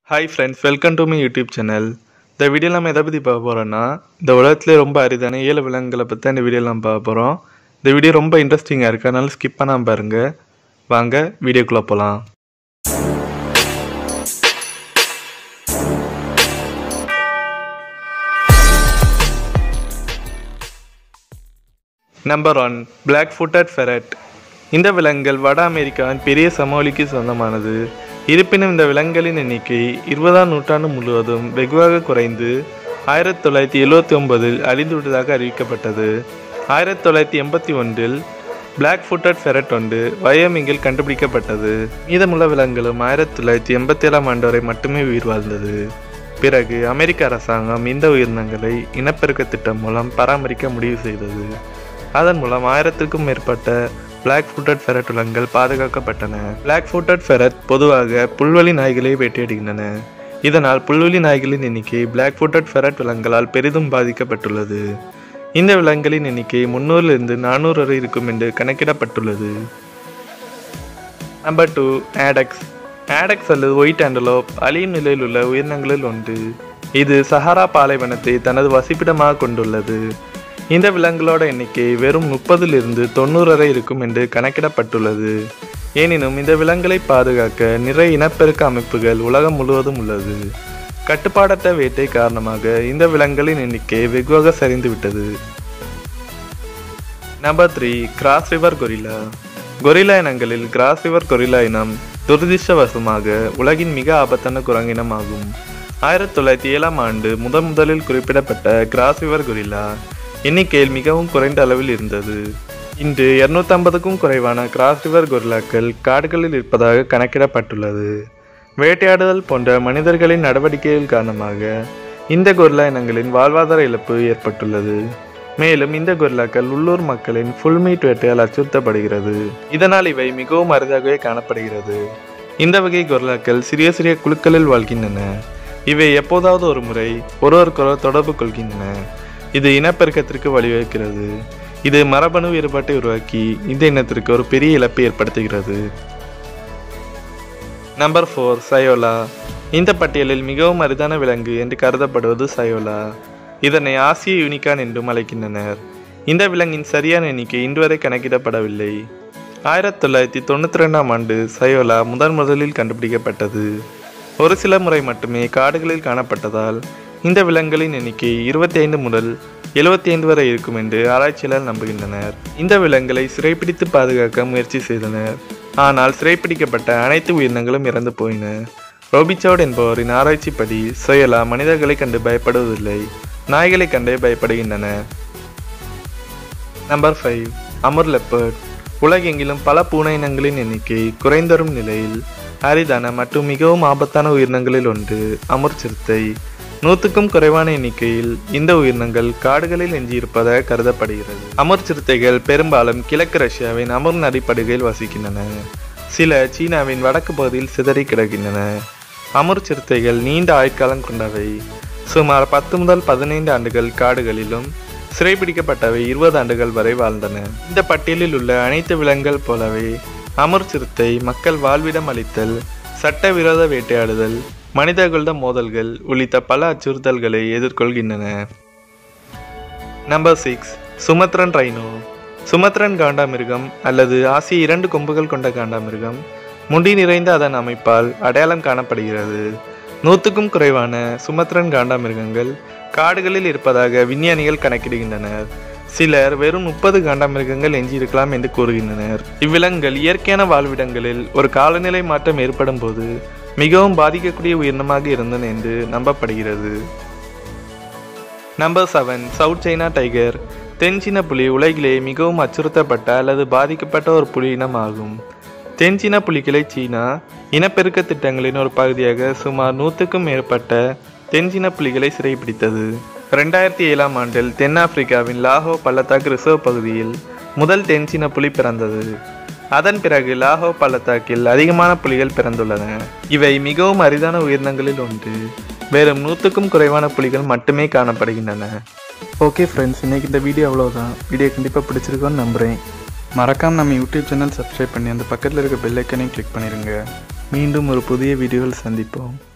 hi friends welcome to me YouTube channel இந்த video நம்ம எதை பற்றி பார்க்க போகிறோன்னா இந்த உலகத்திலே ரொம்ப அரிதான ஏழு விலங்குகளை பற்றி தான் இந்த வீடியோவில் நம்ம பார்க்க போகிறோம் இந்த வீடியோ ரொம்ப இன்ட்ரெஸ்டிங்காக இருக்குது அதனால ஸ்கிப் பண்ணாமல் பாருங்கள் வாங்க வீடியோக்குள்ளே போகலாம் number one black footed ferret இந்த விலங்குகள் வட அமெரிக்காவின் பெரிய சமவெளிக்கு சொந்தமானது இருப்பினும் இந்த விலங்குகளின் எண்ணிக்கை இருபதாம் நூற்றாண்டு முழுவதும் வெகுவாக குறைந்து ஆயிரத்தி தொள்ளாயிரத்தி எழுவத்தி ஒன்பதில் அழிந்துவிட்டதாக அறிவிக்கப்பட்டது ஆயிரத்தி தொள்ளாயிரத்தி எண்பத்தி ஒன்றில் பிளாக் ஃபுட்டட் ஃபெரட் ஒன்று வயோமிங்கில் கண்டுபிடிக்கப்பட்டது மீதமுள்ள விலங்குகளும் ஆயிரத்தி தொள்ளாயிரத்தி எண்பத்தி ஏழாம் ஆண்டு வரை மட்டுமே உயிர் வாழ்ந்தது பிறகு அமெரிக்க அரசாங்கம் இந்த உயிரினங்களை இனப்பெருக்க திட்டம் மூலம் பராமரிக்க முடிவு செய்தது அதன் மூலம் ஆயிரத்திற்கும் மேற்பட்ட பிளாக் ஃபுட்டட் ஃபெரட் விலங்குகள் பாதுகாக்கப்பட்டன பிளாக் ஃபுட்டட் ஃபெரட் பொதுவாக புல்வெளி நாய்களை வேட்டையாடுகின்றன இதனால் புல்வெளி நாய்களின் எண்ணிக்கை பிளாக் ஃபுட்டட் ஃபெரட் விலங்குகளால் பெரிதும் பாதிக்கப்பட்டுள்ளது இந்த விலங்குகளின் எண்ணிக்கை முன்னூறிலிருந்து நானூறு வரை இருக்கும் என்று கணக்கிடப்பட்டுள்ளது நம்பர் டூ ஆடக்ஸ் ஆடக்ஸ் அல்லது ஒயிட் ஆண்டலோப் அழியும் நிலையில் உள்ள உயிரினங்களில் ஒன்று இது சஹாரா பாலைவனத்தை தனது வசிப்பிடமாக கொண்டுள்ளது இந்த விலங்குகளோட எண்ணிக்கை வெறும் முப்பதிலிருந்து தொண்ணூறு வரை இருக்கும் என்று கணக்கிடப்பட்டுள்ளது எனினும் இந்த விலங்குகளை பாதுகாக்க நிறைய இனப்பெருக்க அமைப்புகள் உலகம் முழுவதும் உள்ளது கட்டுப்பாடற்ற வேட்டை காரணமாக இந்த விலங்குகளின் எண்ணிக்கை வெகுவாக சரிந்துவிட்டது number three cross river gorilla gorilla இனங்களில் கிராஸ் ரிவர் கொரில்லா இனம் துரதிர்ஷ்டவசமாக உலகின் மிக ஆபத்தான குரங்கினம் ஆகும் ஆயிரத்தி தொள்ளாயிரத்தி ஏழாம் ஆண்டு முதன் முதலில் குறிப்பிடப்பட்ட கிராஸ் ரிவர் கொரில்லா எண்ணிக்கையில் மிகவும் குறைந்த அளவில் இருந்தது இன்று இருநூத்தம்பதுக்கும் குறைவான கிராஸ் ரிவர் கொரில்லாக்கள் காடுகளில் இருப்பதாக கணக்கிடப்பட்டுள்ளது வேட்டையாடுதல் போன்ற மனிதர்களின் நடவடிக்கைகள் காரணமாக இந்த கொரில்லா இனங்களின் வாழ்வாதார இழப்பு ஏற்பட்டுள்ளது மேலும் இந்த கொரில்லாக்கள் உள்ளூர் மக்களின் ஃபுல் மீட் வேட்டையால் அச்சுறுத்தப்படுகிறது இதனால் இவை மிகவும் அரிதாகவே காணப்படுகிறது இந்த வகை கொரில்லாக்கள் சிறிய சிறிய குழுக்களில் வாழ்கின்றன இவை எப்போதாவது ஒரு முறை ஒருவருக்கொருவர் தொடர்பு கொள்கின்றன இது இனப்பெருக்கத்திற்கு வழிவகுக்கிறது இது மரபணு வேறுபாட்டை உருவாக்கி இந்த இனத்திற்கு ஒரு பெரிய இழப்பை ஏற்படுத்துகிறது நம்பர் ஃபோர் சயோலா இந்த பட்டியலில் மிகவும் அரிதான விலங்கு என்று கருதப்படுவது சயோலா இதனை ஆசிய யூனிகான் என்றும் அழைக்கின்றனர் இந்த விலங்கின் சரியான எண்ணிக்கை இன்று வரை கணக்கிடப்படவில்லை ஆயிரத்தி தொள்ளாயிரத்தி தொண்ணூற்றி ரெண்டாம் ஆண்டு சயோலா முதன் முதலில் கண்டுபிடிக்கப்பட்டது ஒரு சில முறை மட்டுமே காடுகளில் காணப்பட்டதால் இந்த விலங்குகளின் எண்ணிக்கை இருபத்தி ஐந்து முதல் எழுபத்தி ஐந்து வரை இருக்கும் என்று ஆராய்ச்சியாளர் நம்புகின்றனர் இந்த விலங்குகளை சிறைப்பிடித்து பாதுகாக்க முயற்சி செய்தனர் ஆனால் சிறைப்பிடிக்கப்பட்ட அனைத்து உயிரினங்களும் இறந்து போயின ரோபிச்சவுட் என்பவரின் ஆராய்ச்சிப்படி சொயலா மனிதர்களை கண்டு பயப்படுவதில்லை நாய்களை கண்டே பயப்படுகின்றன நம்பர் ஃபைவ் அமர் லெப்பர்ட் உலகெங்கிலும் பல பூனை இனங்களின் எண்ணிக்கை குறைந்தரும் நிலையில் அரிதான மற்றும் மிகவும் ஆபத்தான உயிரினங்களில் ஒன்று அமர் சிறுத்தை நூற்றுக்கும் குறைவான எண்ணிக்கையில் இந்த உயிரினங்கள் காடுகளில் எஞ்சியிருப்பதாக கருதப்படுகிறது அமர் சிறுத்தைகள் பெரும்பாலும் கிழக்கு ரஷ்யாவின் அமர் நதிப்படுகையில் வசிக்கின்றன சில சீனாவின் வடக்கு பகுதியில் சிதறி கிடக்கின்றன அமர் சிறுத்தைகள் நீண்ட ஆயுட்காலம் கொண்டவை சுமார் பத்து முதல் பதினைந்து ஆண்டுகள் காடுகளிலும் சிறைபிடிக்கப்பட்டவை இருபது ஆண்டுகள் வரை வாழ்ந்தன இந்த பட்டியலில் உள்ள அனைத்து விலங்குகள் போலவே அமர் சிறுத்தை மக்கள் வாழ்விடம் அளித்தல் சட்டவிரோத வேட்டையாடுதல் மனிதர்களிடம் மோதல்கள் உள்ளிட்ட பல அச்சுறுத்தல்களை எதிர்கொள்கின்றன number six Sumatran rhino Sumatran காண்டாமிருகம் அல்லது ஆசிய இரண்டு கொம்புகள் கொண்ட காண்டாமிருகம் முடி நிறைந்த அதன் அமைப்பால் அடையாளம் காணப்படுகிறது நூற்றுக்கும் குறைவான சுமத்ரன் காண்டாமிருகங்கள் காடுகளில் இருப்பதாக விஞ்ஞானிகள் கணக்கிடுகின்றனர் சிலர் வெறும் முப்பது காண்டாமிருகங்கள் எஞ்சியிருக்கலாம் என்று கூறுகின்றனர் இவ்விலங்குகள் இயற்கையான வாழ்விடங்களில் ஒரு காலநிலை மாற்றம் ஏற்படும் போது மிகவும் பாதிக்கக்கூடிய உயிரினமாக இருந்தன என்று நம்பப்படுகிறது number seven South China tiger தென் சீன புலி உலகிலே மிகவும் அச்சுறுத்தப்பட்ட அல்லது பாதிக்கப்பட்ட ஒரு புலி இனம் ஆகும் தென் சீன புலிகளை சீனா இனப்பெருக்க திட்டங்களின் ஒரு பகுதியாக சுமார் நூற்றுக்கும் மேற்பட்ட தென் சீன புலிகளை சிறைப்பிடித்தது ரெண்டாயிரத்தி ஏழாம் ஆண்டில் தென்னாப்பிரிக்காவின் லாகோ பள்ளத்தாக்கு ரிசர்வ் பகுதியில் முதல் தென் சீன புலி பிறந்தது அதன் பிறகு லாகோ பள்ளத்தாக்கில் அதிகமான புலிகள் பிறந்துள்ளன இவை மிகவும் அரிதான உயிரினங்களில் ஒன்று வெறும் நூற்றுக்கும் குறைவான புலிகள் மட்டுமே காணப்படுகின்றன ஓகே ஃப்ரெண்ட்ஸ் இன்னைக்கு இந்த வீடியோ அவ்வளோதான் வீடியோ கண்டிப்பாக பிடிச்சிருக்கோன்னு நம்புகிறேன் மறக்காமல் நம்ம யூடியூப் சேனல் சப்ஸ்கிரைப் பண்ணி அந்த பக்கத்தில் இருக்க பெல் ஐக்கனையும் கிளிக் பண்ணிடுங்க மீண்டும் ஒரு புதிய வீடியோவில் சந்திப்போம்